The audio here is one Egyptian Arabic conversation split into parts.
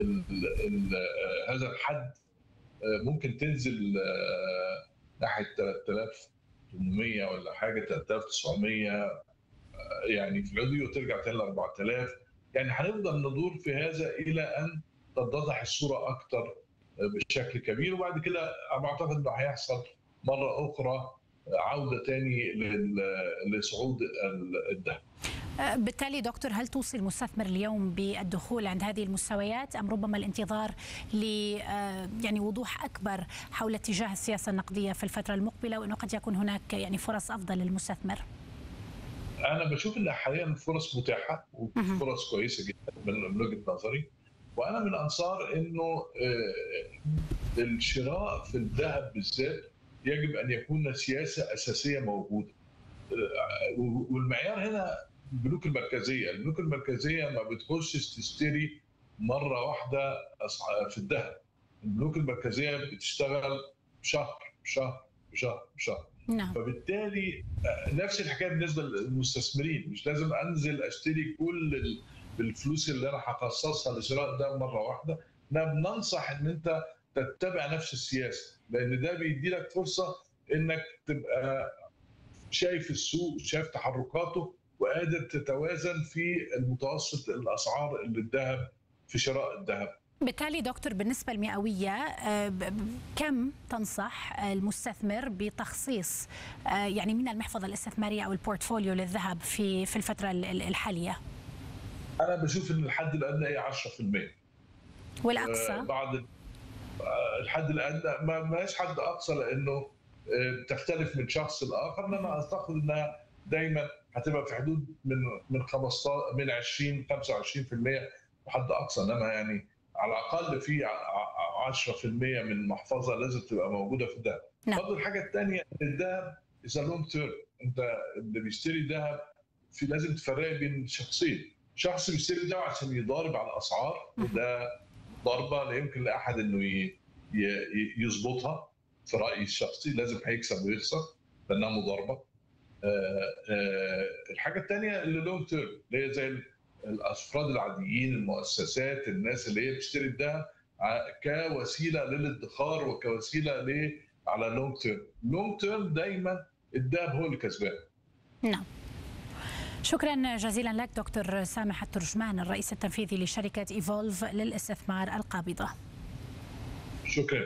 ال ال هذا الحد ممكن تنزل ناحيه 3800 ولا حاجه 3900 يعني في العلوي وترجع تاني ل 4000 يعني هنفضل ندور في هذا الى ان تتضح الصوره اكثر بشكل كبير وبعد كده بعتقد انه هيحصل مره اخرى عوده تاني لصعود الذهب. بالتالي دكتور هل توصي المستثمر اليوم بالدخول عند هذه المستويات ام ربما الانتظار ل يعني وضوح اكبر حول اتجاه السياسه النقديه في الفتره المقبله وانه قد يكون هناك يعني فرص افضل للمستثمر؟ انا بشوف ان حاليا فرص متاحه وفرص كويسه جدا من وجهه نظري وانا من انصار انه الشراء في الذهب بالذات يجب ان يكون سياسه اساسيه موجوده والمعيار هنا البنوك المركزيه، البنوك المركزيه ما بتخشش تشتري مره واحده في الذهب. البنوك المركزيه بتشتغل شهر بشهر بشهر بشهر. نعم. فبالتالي نفس الحكايه بالنسبه للمستثمرين، مش لازم انزل اشتري كل بالفلوس اللي انا هخصصها لشراء ده مره واحده، احنا بننصح ان انت تتبع نفس السياسه، لان ده بيدي لك فرصه انك تبقى شايف السوق، شايف تحركاته وقادر تتوازن في المتوسط الاسعار للذهب في شراء الذهب. بالتالي دكتور بالنسبة المئوية كم تنصح المستثمر بتخصيص يعني من المحفظة الاستثمارية أو البورتفوليو للذهب في في الفترة الحالية؟ أنا بشوف إن الحد الأدنى هي 10% والأقصى؟ بعد الحد الأدنى ما ماش حد أقصى لأنه تختلف من شخص لآخر إنما أعتقد إنها دايما هتبقى في حدود من من 15 من 20 25% حد اقصى انما يعني على الاقل في 10% من المحفظه لازم تبقى موجوده في الذهب. نعم. برضه الحاجه الثانيه الذهب از لونج تيرم انت اللي بيشتري ذهب في لازم تفرق بين شخصين، شخص بيشتري ذهب عشان يضارب على الاسعار وده ضربه لا يمكن لاحد انه يظبطها في رايي الشخصي لازم هيكسب ويخسر لانها مضاربه. آه آه الحاجه الثانيه اللي لونج تيرم اللي هي زي الافراد العاديين المؤسسات الناس اللي هي بتشتري الذهب كوسيله للادخار وكوسيله ل على لونج تيرم لونج تيرم دايما الذهب هو اللي كسبان نعم شكرا جزيلا لك دكتور سامح الترجمان الرئيس التنفيذي لشركه ايفولف للاستثمار القابضه شكرا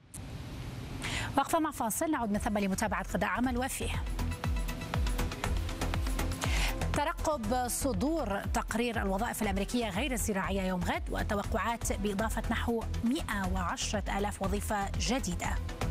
وقفه مع فاصل نعود من ثم لمتابعه غداء عمل وفيه ترقب صدور تقرير الوظائف الأمريكية غير الزراعية يوم غد وتوقعات بإضافة نحو 110 ألاف وظيفة جديدة